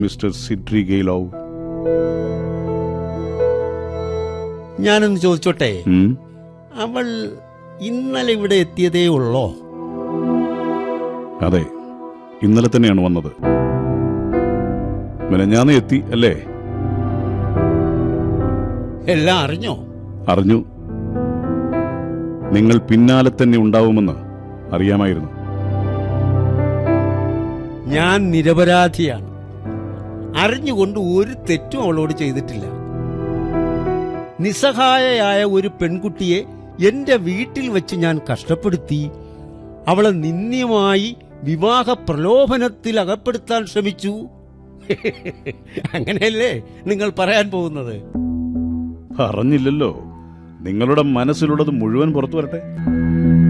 Mister സിഡ്രി ഗെയ്ലോവ് ഞാനൊന്ന് ചോദിച്ചോട്ടെ ഉം? അവൾ ഇന്നലെ ഇവിടെ എത്തിയതേ ഉള്ളോ അതെ ഇന്നലെ തന്നെയാണ് വന്നത് മിനഞ്ഞാന്ന് എത്തി അല്ലേ എല്ലാം അറിഞ്ഞോ അറിഞ്ഞു നിങ്ങൾ പിന്നാലെ തന്നെ ഉണ്ടാവുമെന്ന് അറിയാമായിരുന്നു ഞാൻ നിരപരാധിയാണ് അറിഞ്ഞുകൊണ്ട് ഒരു തെറ്റും അവളോട് ചെയ്തിട്ടില്ല നിസ്സഹായയായ ഒരു പെൺകുട്ടിയെ എന്റെ വീട്ടിൽ വെച്ച് ഞാൻ കഷ്ടപ്പെടുത്തി അവളെ നിന്ദ്യമായി വിവാഹ പ്രലോഭനത്തിൽ അകപ്പെടുത്താൻ ശ്രമിച്ചു അങ്ങനെയല്ലേ നിങ്ങൾ പറയാൻ പോകുന്നത് അറിഞ്ഞില്ലല്ലോ നിങ്ങളുടെ മനസ്സിലുള്ളത് മുഴുവൻ പുറത്തു വരട്ടെ